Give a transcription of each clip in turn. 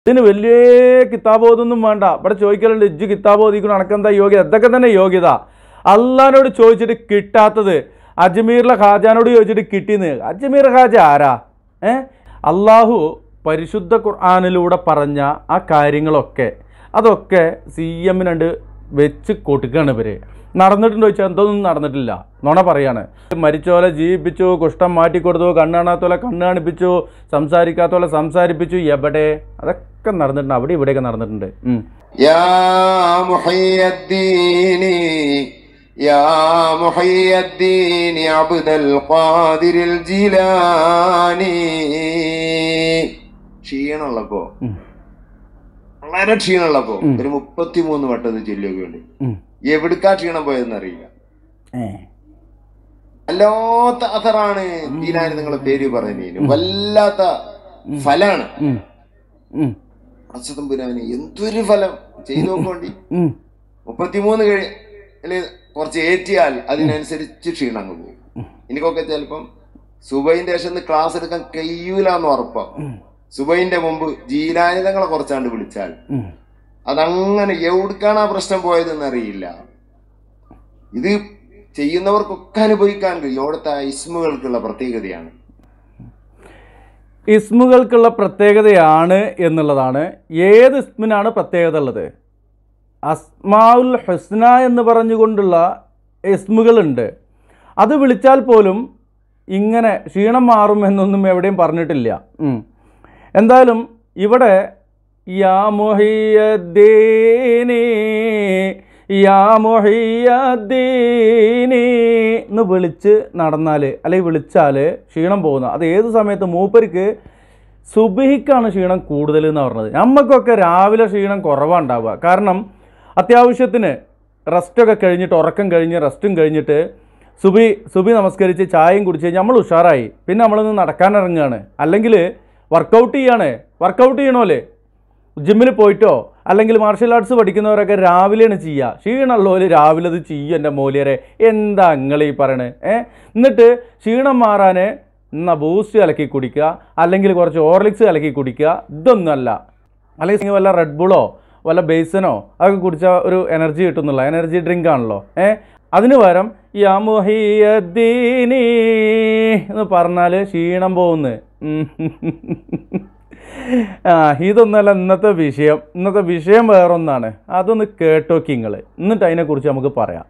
ഇതിന് വലിയ കിതാബ് ഓതൊന്നും വേണ്ട ഇവിടെ ചോദിക്കലുണ്ട് ഇജ്ജ് കിതാബ് ഓതിക്കണം അനക്കെന്താ യോഗ്യത ഇതൊക്കെ തന്നെ യോഗ്യത അള്ളഹാനോട് ചോദിച്ചിട്ട് കിട്ടാത്തത് അജ്മീറിലെ ഖാജാനോട് ചോദിച്ചിട്ട് കിട്ടിയെന്ന് അജ്മീർ ഖാജ ആരാ ഏ അള്ളാഹു പരിശുദ്ധ ഖുർആാനിലൂടെ പറഞ്ഞ ആ കാര്യങ്ങളൊക്കെ അതൊക്കെ സി എമ്മിനുണ്ട് വെച്ച് കൊടുക്കുകയാണ് ഇവര് നടന്നിട്ടുണ്ടോ ചോദിച്ചാൽ എന്തൊന്നും നടന്നിട്ടില്ല നുണ പറയാണ് മരിച്ചോലെ ജീവിപ്പിച്ചു കുഷ്ഠം മാറ്റിക്കൊടുത്തു കണ്ണ് കാണാത്തോലെ കണ്ണ് കാണിപ്പിച്ചു സംസാരിക്കാത്തോലെ സംസാരിപ്പിച്ചു എവിടെ അതൊക്കെ നടന്നിട്ടുണ്ട് അവിടെ ഇവിടെയൊക്കെ നടന്നിട്ടുണ്ട് ഉം. يا محي الدين يا محي الدين عبد القادر الجيلاني ക്ഷീണമുള്ളപ്പോ ഉം. വളരെ ക്ഷീണമുള്ളപ്പോ ഒരു മുപ്പത്തിമൂന്ന് വട്ടം ഇത് ചൊല്ലിയൊക്കെ ഉണ്ട് ഉം. എവിടുക്കാ ക്ഷീണം പോയതെന്ന് അറിയില്ല ഏ. വല്ലാത്ത അഥറാണ് ദീനാന് നിങ്ങളെ പേര് പറഞ്ഞതിന് വല്ലാത്ത ഫലാണ് ഉം. ഉം. അച്ഛതമ്പുരാന് എന്തൊരു ഫലം ചെയ്തു നോക്കോണ്ടി ഉം. മുപ്പത്തിമൂന്ന് കഴി അല്ലെ കുറച്ച് ഏറ്റിയാൽ അതിനനുസരിച്ച് ക്ഷീണം അങ്ങ് പോകും എനിക്കൊക്കെ ചിലപ്പം സുബൈന്റെ ശേഷം ഇന്ന് ക്ലാസ് എടുക്കാൻ കഴിയൂലെന്ന് ഉറപ്പാ സുബൈന്റെ മുമ്പ് ജീലാനിതങ്ങളെ കുറച്ചാണ്ട് വിളിച്ചാൽ ഉം. അതങ്ങനെ എവിടുക്കാണ് ആ പ്രശ്നം പോയതെന്ന് അറിയില്ല ഇത് ചെയ്യുന്നവർക്കൊക്കെ അനുഭവിക്കാൻ കഴിയും അവിടുത്തെ ഇസ്മുകൾക്കുള്ള പ്രത്യേകതയാണ് ഇസ്മുകൾക്കുള്ള പ്രത്യേകതയാണ് എന്നുള്ളതാണ് ഏത് ഇസ്മിനാണ് പ്രത്യേകത ഉള്ളത് അസ്മാഉൽ ഹുസ്ന എന്ന് പറഞ്ഞുകൊണ്ടുള്ള ഇസ്മുകളുണ്ട് അത് വിളിച്ചാൽ പോലും ഇങ്ങനെ ക്ഷീണം മാറും എന്നൊന്നും എവിടെയും പറഞ്ഞിട്ടില്ല ഉം. എന്തായാലും ഇവിടെ യാ മൊഹിയദ്ദീനി യാ മൊഹിയദ്ദീനി എന്ന് വിളിച്ച് നടന്നാൽ അല്ലെങ്കിൽ വിളിച്ചാൽ ക്ഷീണം പോകുന്ന അത് ഏത് സമയത്ത് മൂപ്പർക്ക് സുബഹിക്കാണ് ക്ഷീണം കൂടുതൽ എന്ന് പറഞ്ഞത് നമുക്കൊക്കെ രാവിലെ ക്ഷീണം കുറവാണ്ടാവുക കാരണം അത്യാവശ്യത്തിന് റെസ്റ്റൊക്കെ കഴിഞ്ഞിട്ട് ഉറക്കം കഴിഞ്ഞ് റെസ്റ്റും കഴിഞ്ഞിട്ട് സുബി സുബി നമസ്കരിച്ച് ചായയും കുടിച്ച് കഴിഞ്ഞാൽ നമ്മൾ ഉഷാറായി പിന്നെ നമ്മളൊന്ന് നടക്കാൻ ഇറങ്ങുകയാണ് അല്ലെങ്കിൽ വർക്കൗട്ട് ചെയ്യാണ് വർക്കൗട്ട് ചെയ്യണോല്ലേ ജിമ്മിൽ പോയിട്ടോ അല്ലെങ്കിൽ മാർഷൽ ആർട്സ് പഠിക്കുന്നവരൊക്കെ രാവിലെയാണ് ചെയ്യുക ക്ഷീണമുള്ളവർ രാവിലെ അത് ചെയ്യും എൻ്റെ മൂല്യരെ എന്താ നിങ്ങൾ ഈ പറയണേ ഏ എന്നിട്ട് ക്ഷീണം മാറാൻ എന്നാ ബൂസ്റ്റ് കലക്കി കുടിക്കുക അല്ലെങ്കിൽ കുറച്ച് ഓർലിക്സ് കലക്കി കുടിക്കുക ഇതൊന്നുമല്ല അല്ലെങ്കിൽ വല്ല റെഡ് ബുളോ വല്ല ബേസനോ അതൊക്കെ കുടിച്ചാൽ ഒരു എനർജി കിട്ടുന്നുള്ള എനർജി ഡ്രിങ്ക് ആണല്ലോ ഏ അതിന് പകരം യാ മുഹിയദ്ദീനി എന്ന് പറഞ്ഞാൽ ക്ഷീണം പോകുന്നു ആ ഇതൊന്നല്ല ഇന്നത്തെ വിഷയം ഇന്നത്തെ വിഷയം വേറൊന്നാണ് അതൊന്ന് കേട്ടോക്കി നിങ്ങൾ എന്നിട്ട് അതിനെക്കുറിച്ച് നമുക്ക് പറയാം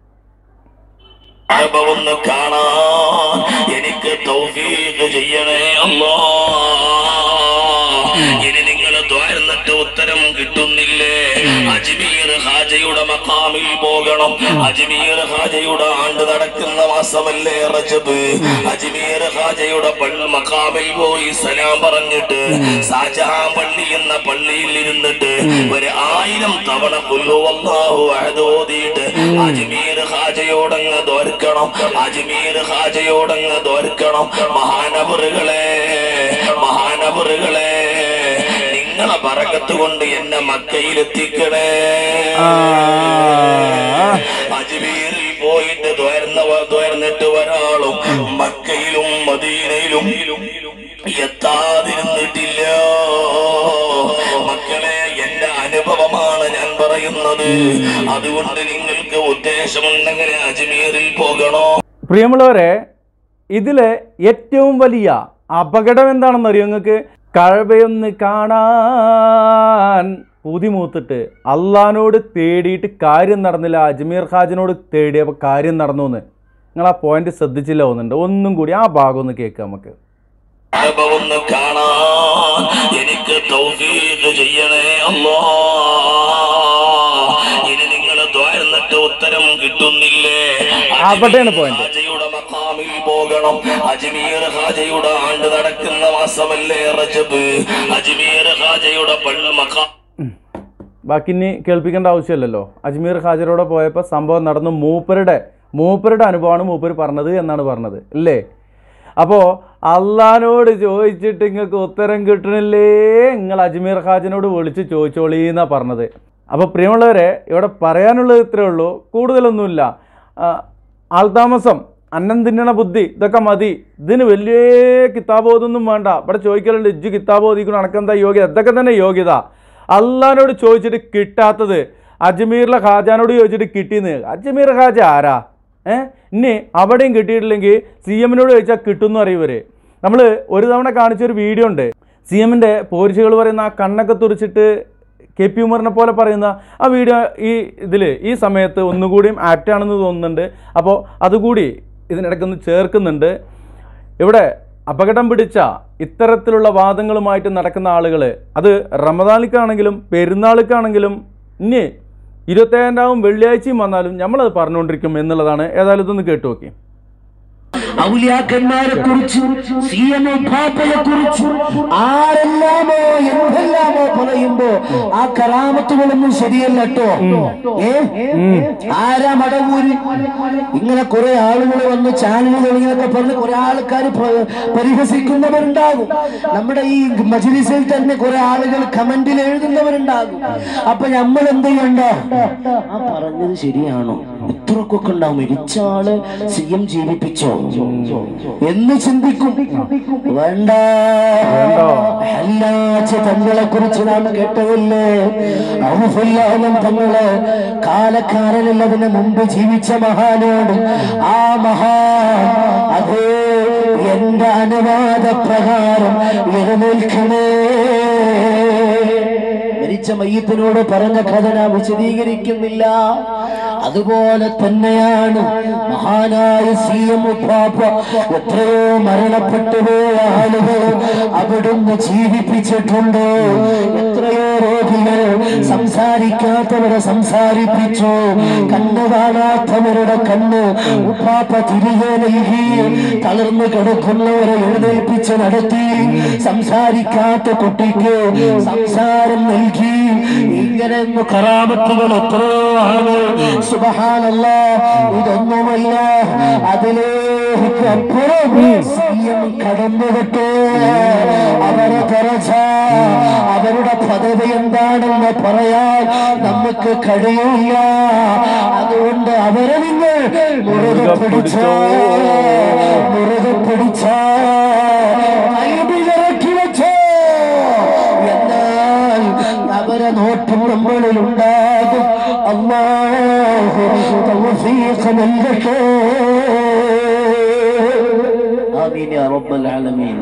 ഒന്ന് കാണാൻ എനിക്ക് തൗഫീഖ് ചെയ്യണേ അല്ലാ ഇനി നിങ്ങൾ ദ്വാരുന്നിട്ട് ഉത്തരം കിട്ടുന്നില്ലേ അജ്മീർ ഹാജയുടെ മക്കാമിൽ പോകണം അജ്മീർ ഹാജയുടെ ആണ്ട് നടക്കുന്ന മാസമല്ലേ റജബ് അജ്മീർ ഹാജയുടെ പള്ളി മക്കാമിൽ പോയി സലാം പറഞ്ഞിട്ട് ഷാജഹാൻ പള്ളി എന്ന പള്ളിയിൽ ഇരുന്നിട്ട് ഒരു ആയിരം തവണ പുല്ലുവല്ലാഹു അഹദ് ഓതിയിട്ട് അജ്മീർ ഹാജയോടങ്ങ് തോർക്കണം അജ്മീർ ഹാജയോടങ്ങ് തോർക്കണം മഹാനവറുകളെ മഹാനവറുകളെ നിങ്ങളെ പറക്കത്ത് കൊണ്ട് എന്നെ മക്കയിലെത്തിക്കണേ അജ്മീറിൽ പോയിട്ട് ദ്വാരുന്ന ദ്വാരുന്നിട്ട് ഒരാളും മക്കയിലും മദീനയിലും എത്താതിരുന്നിട്ടില്ല മക്കളെ എന്റെ അനുഭവമാണ് ഞാൻ പറയുന്നത് അതുകൊണ്ട് നിങ്ങൾക്ക് ഉദ്ദേശമുണ്ടെങ്കിൽ അജ്മീറിൽ പോകണോ പ്രിയമുള്ളവരെ ഇതിലെ ഏറ്റവും വലിയ അപകടം എന്താണെന്ന് അറിയോ നിങ്ങൾക്ക് കഴവയൊന്ന് കാണാൻ പുതിമൂത്തിട്ട് അള്ളഹാനോട് തേടിയിട്ട് കാര്യം നടന്നില്ല അജ്മീർ ഖാജിനോട് തേടിയപ്പോൾ കാര്യം നടന്നു എന്ന് നിങ്ങൾ ആ പോയിന്റ് ശ്രദ്ധിച്ചില്ല തോന്നുന്നുണ്ട് ഒന്നും കൂടി ആ ഭാഗം ഒന്ന് കേൾക്കാം നമുക്ക് അനുഭവം ഒന്ന് കാണാൻ എനിക്ക് തൗഫീഖ് ചെയ്യണേ അല്ലാ ഇനി നിങ്ങൾ ദ്വാരുന്നിട്ട് ഉത്തരം കിട്ടുന്നില്ലേ അവിടെയാണ് point. ഹാജയുടെ മഖാമിൽ പോകണം അജ്മീർ ഹാജയുടെ ആണ്ട് നടക്കുന്ന മാസമല്ലേ റജബ് അജ്മീർ ഹാജയുടെ പള്ളി മഖാ ബാക്കി ഇനി കേൾപ്പിക്കേണ്ട ആവശ്യമില്ലല്ലോ അജ്മീർ ഹാജരോടെ പോയപ്പോൾ സംഭവം നടന്നു മൂപ്പരുടെ മൂപ്പരുടെ അനുഭവമാണ് മൂപ്പർ പറഞ്ഞത് എന്നാണ് പറഞ്ഞത് അല്ലേ അപ്പോൾ അള്ളഹാനോട് ചോദിച്ചിട്ട് നിങ്ങൾക്ക് ഉത്തരം കിട്ടണില്ലേ നിങ്ങൾ അജ്മീർ ഹാജിനോട് വിളിച്ച് ചോദിച്ചോളീ എന്നാണ് പറഞ്ഞത് അപ്പോൾ പ്രിയമുള്ളവരെ ഇവിടെ പറയാനുള്ളത് ഇത്രയേ ഉള്ളൂ കൂടുതലൊന്നുമില്ല ആ, ആൾതാമസം അന്നം തിന്നണ ബുദ്ധി ഇതൊക്കെ മതി ഇതിന് വലിയ കിതാബോധമൊന്നും വേണ്ട ഇവിടെ ചോദിക്കലുണ്ട് ഇജ്ജ് കിതാബ് ഓതിക്കണം അനക്കെന്താ യോഗ്യത ഇതൊക്കെ തന്നെ യോഗ്യത അള്ളഹാനോട് ചോദിച്ചിട്ട് കിട്ടാത്തത് അജ്മീറിലെ ഖാജാനോട് ചോദിച്ചിട്ട് കിട്ടിയെന്ന് അജ്മീർ ഖാജ ആരാ ഏ ഇനി അവിടെയും കിട്ടിയിട്ടില്ലെങ്കിൽ സി എമ്മിനോട് ചോദിച്ചാൽ കിട്ടുമെന്ന് അറിയുവര് നമ്മൾ ഒരു തവണ കാണിച്ചൊരു വീഡിയോ ഉണ്ട് സി എമ്മിൻ്റെ പോരിച്ചുകൾ പറയുന്ന ആ കണ്ണൊക്കെ തുറിച്ചിട്ട് കെ പി ഉമറിനെ പോലെ പറയുന്ന ആ വീഡിയോ ഈ ഇതിൽ ഈ സമയത്ത് ഒന്നുകൂടിയും ആപ്റ്റ് ആണെന്ന് തോന്നുന്നുണ്ട് അപ്പോൾ അതുകൂടി ഇതിനിടയ്ക്കൊന്ന് ചേർക്കുന്നുണ്ട് ഇവിടെ അപകടം പിടിച്ച ഇത്തരത്തിലുള്ള വാദങ്ങളുമായിട്ട് നടക്കുന്ന ആളുകൾ അത് റമദാനിക്കാണെങ്കിലും പെരുന്നാളിക്കാണെങ്കിലും ഇനി ഇരുപത്തേഴാം വെള്ളിയാഴ്ചയും വന്നാലും നമ്മളത് പറഞ്ഞുകൊണ്ടിരിക്കും എന്നുള്ളതാണ് ഏതായാലും ഇതൊന്ന് കേട്ടു നോക്കി ഔലിയാക്കന്മാരെ കുറിച്ച് സി എം പാപ്പയെ കുറിച്ച് ആരെല്ലാമോ എന്തെല്ലാമോ പറയുമ്പോ ആ കറാമത്തുകളൊന്നും ശരിയല്ല കേട്ടോ ഏ ആരാ മടവൂര് ഇങ്ങനെ കുറെ ആളുകൾ വന്ന് ചാനലുകൾ ഇങ്ങനൊക്കെ പറഞ്ഞ് കുറെ ആൾക്കാർ പരിഹസിക്കുന്നവരുണ്ടാകും നമ്മുടെ ഈ മജ്ലിസിൽ തന്നെ കുറെ ആളുകൾ കമന്റിൽ എഴുതുന്നവരുണ്ടാകും അപ്പൊ നമ്മൾ എന്ത് ചെയ്യണ്ട ആ പറഞ്ഞത് ശരിയാണോ ഇത്രക്കൊക്കെ ഉണ്ടാവും മരിച്ച ആള് സി എം ജീവിപ്പിച്ചോ എന്ന് ചിന്തിക്കും വേണ്ട ഹല്ലാച്ച തങ്ങളെ കുറിച്ച് നാം കേട്ടതല്ലേ ഔഫുല്ലാലം തങ്ങള് കാലക്കാരനുള്ളതിന് മുമ്പ് ജീവിച്ച മഹാനോട് ആ മഹാൻ അതേ എന്റെ അനുവാദ പ്രകാരം എഴുന്നേൽക്കണേ മരിച്ച മയ്യത്തിനോട് പറഞ്ഞ കഥ ഞാൻ വിശദീകരിക്കുന്നില്ല അതുപോലെ തന്നെയാണ് മഹാനായ സി എം ഉപ്പാപ്പ എത്രയോ മരണപ്പെട്ടു പോയ ആളുകൾ അവിടുന്ന് ജീവിപ്പിച്ചിട്ടുണ്ട് എത്രയോ രോഗികൾ സംസാരിക്കാത്തവരെ സംസാരിപ്പിച്ചു കണ്ണു കാണാത്തവരുടെ കണ്ണ് ഉപ്പാപ്പ തിരികെ നൽകി തളർന്നു കിടക്കുന്നവരെ എഴുന്നേൽപ്പിച്ച് നടത്തി സംസാരിക്കാത്ത കുട്ടിക്ക് സംസാരം നൽകി ഇങ്ങനെ കറാമത്തുകൾ എത്രയോ ആണ് സുബഹാനല്ല ഇതൊന്നുമല്ല അതിലേക്ക് അപ്പുറം സിയം കടന്നുവിട്ടു അവരെ തെരച്ച അവരുടെ പദവി എന്താണെന്ന് പറയാൻ നമുക്ക് കഴിയില്ല അതുകൊണ്ട് അവരെ നിങ്ങൾ മുറുകെ പിടിച്ചോ മുറുകെ പിടിച്ചോ കൈപിഴക്കി വെച്ചോ എന്നാൽ അവരെ നോട്ടം നമ്മളിൽ ഉണ്ടാകും അള്ളാഹു തൗഫീഖ് നൽകട്ടെ ആമീൻ യാ റബ്ബൽ ആലമീൻ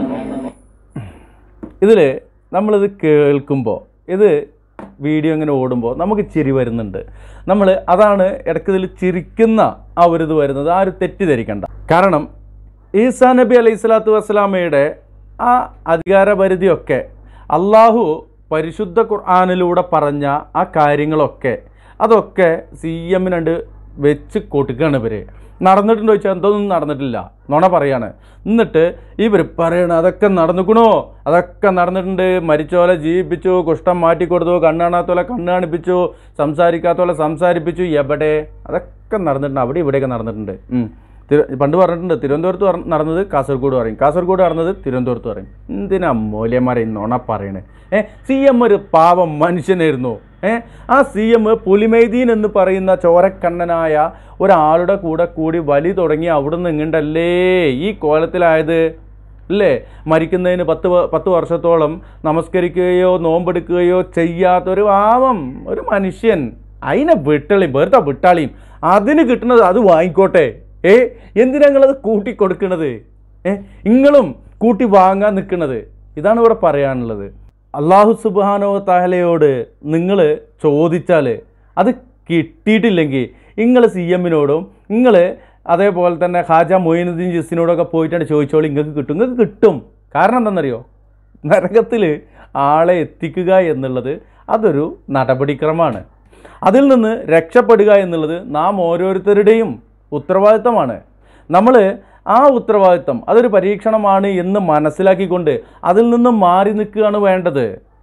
ഇതിൽ നമ്മളിത് കേൾക്കുമ്പോൾ ഇത് വീഡിയോ ഇങ്ങനെ ഓടുമ്പോൾ നമുക്ക് ചിരി വരുന്നുണ്ട് നമ്മൾ അതാണ് ഇടയ്ക്ക് ഇതിൽ ചിരിക്കുന്ന ആ ഒരു ഇത് വരുന്നത് ആ ഒരു തെറ്റിദ്ധരിക്കണ്ട കാരണം ഈസാ നബി അലൈഹി സ്വലാത്തു വസ്സലാമയുടെ ആ അധികാരപരിധിയൊക്കെ അള്ളാഹു പരിശുദ്ധ ഖുർആാനിലൂടെ പറഞ്ഞ ആ കാര്യങ്ങളൊക്കെ അതൊക്കെ സി എമ്മിനണ്ട് വെച്ച് കൊടുക്കുകയാണ് ഇവർ നടന്നിട്ടുണ്ടോ ചോദിച്ചാൽ എന്തൊന്നും നടന്നിട്ടില്ല നുണ പറയാണ് എന്നിട്ട് ഇവർ പറയണ അതൊക്കെ നടന്നിക്കണോ അതൊക്കെ നടന്നിട്ടുണ്ട് മരിച്ചോലെ ജീവിപ്പിച്ചു കുഷ്ഠം മാറ്റിക്കൊടുത്തു കണ്ണാണാത്തോലെ കണ്ണ് കാണിപ്പിച്ചു സംസാരിക്കാത്തോലെ സംസാരിപ്പിച്ചു എവിടെ അതൊക്കെ നടന്നിട്ടുണ്ട് അവിടെ ഇവിടെയൊക്കെ നടന്നിട്ടുണ്ട് ഉം. തിരു പണ്ട് പറഞ്ഞിട്ടുണ്ട് തിരുവനന്തപുരത്ത് പറ- നടന്നത് കാസർഗോഡ് പറയും കാസർഗോഡ് നടന്നത് തിരുവനന്തപുരത്ത് പറയും എന്തിനാ മൂല്യന്മാരെ ഈ നുണ പറയണേ ഏ സി എം ഒരു പാവം മനുഷ്യനായിരുന്നു ഏ ആ സി എം പുലിമൈദീൻ എന്ന് പറയുന്ന ചോരക്കണ്ണനായ ഒരാളുടെ കൂടെ കൂടി വലി തുടങ്ങി അവിടുന്ന് ഇങ്ങണ്ടല്ലേ ഈ കോലത്തിലായത് അല്ലേ മരിക്കുന്നതിന് പത്ത് വ- പത്ത് വർഷത്തോളം നമസ്കരിക്കുകയോ നോമ്പെടുക്കുകയോ ചെയ്യാത്തൊരു പാവം ഒരു മനുഷ്യൻ അതിനെ വിട്ടളിയും വെറുതെ വിട്ടാളിയും അതിന് കിട്ടുന്നത് അത് വാങ്ങിക്കോട്ടെ ഏ എന്തിനാ നിങ്ങളത് കൂട്ടി കൊടുക്കണത് ഏ നിങ്ങളും കൂട്ടി വാങ്ങാൻ നിൽക്കുന്നത് ഇതാണ് ഇവിടെ പറയാനുള്ളത് അള്ളാഹു സുബാനോ താഹലയോട് നിങ്ങൾ ചോദിച്ചാൽ അത് കിട്ടിയിട്ടില്ലെങ്കിൽ നിങ്ങൾ സി എമ്മിനോടും നിങ്ങൾ അതേപോലെ തന്നെ ഖാജ മൊയിനുദ്ദീൻ ജിസിനോടൊക്കെ പോയിട്ടാണ് ചോദിച്ചോളൂ നിങ്ങൾക്ക് കിട്ടും നിങ്ങൾക്ക് കിട്ടും കാരണം എന്താണെന്നറിയോ നരകത്തിൽ ആളെ എത്തിക്കുക എന്നുള്ളത് അതൊരു നടപടിക്രമമാണ് അതിൽ നിന്ന് രക്ഷപ്പെടുക എന്നുള്ളത് നാം ഓരോരുത്തരുടെയും ഉത്തരവാദിത്തമാണ് നമ്മൾ ആ ഉത്തരവാദിത്തം അതൊരു പരീക്ഷണമാണ് എന്ന് മനസ്സിലാക്കിക്കൊണ്ട് അതിൽ നിന്നും മാറി നിൽക്കുകയാണ് വേണ്ടത്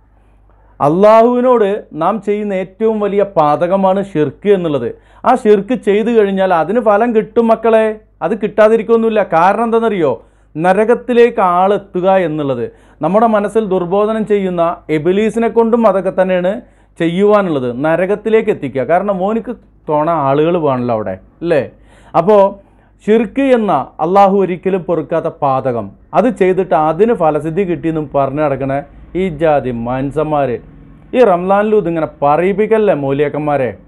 അള്ളാഹുവിനോട് നാം ചെയ്യുന്ന ഏറ്റവും വലിയ പാതകമാണ് ഷിർക്ക് എന്നുള്ളത് ആ ഷിർക്ക് ചെയ്തു കഴിഞ്ഞാൽ അതിന് ഫലം കിട്ടും മക്കളെ അത് കിട്ടാതിരിക്കൊന്നുമില്ല കാരണം എന്താണെന്നറിയോ നരകത്തിലേക്ക് ആളെത്തുക എന്നുള്ളത് നമ്മുടെ മനസ്സിൽ ദുർബോധനം ചെയ്യുന്ന എബിലീസിനെ കൊണ്ടും അതൊക്കെ തന്നെയാണ് ചെയ്യുവാനുള്ളത് നരകത്തിലേക്ക് എത്തിക്കുക കാരണം മോനിക്ക് തോണ ആളുകൾ വേണമല്ലോ അവിടെ അല്ലേ അപ്പോൾ ഷിർക്ക് എന്ന അള്ളാഹു ഒരിക്കലും പൊറുക്കാത്ത പാതകം അത് ചെയ്തിട്ട് അതിന് ഫലസിദ്ധി കിട്ടിയെന്നും പറഞ്ഞു നടക്കണ ഈ ജാതി മനുഷ്യന്മാർ ഈ റംലാനിലും ഇതിങ്ങനെ പറയിപ്പിക്കല്ലേ മൂലിയക്കന്മാരെ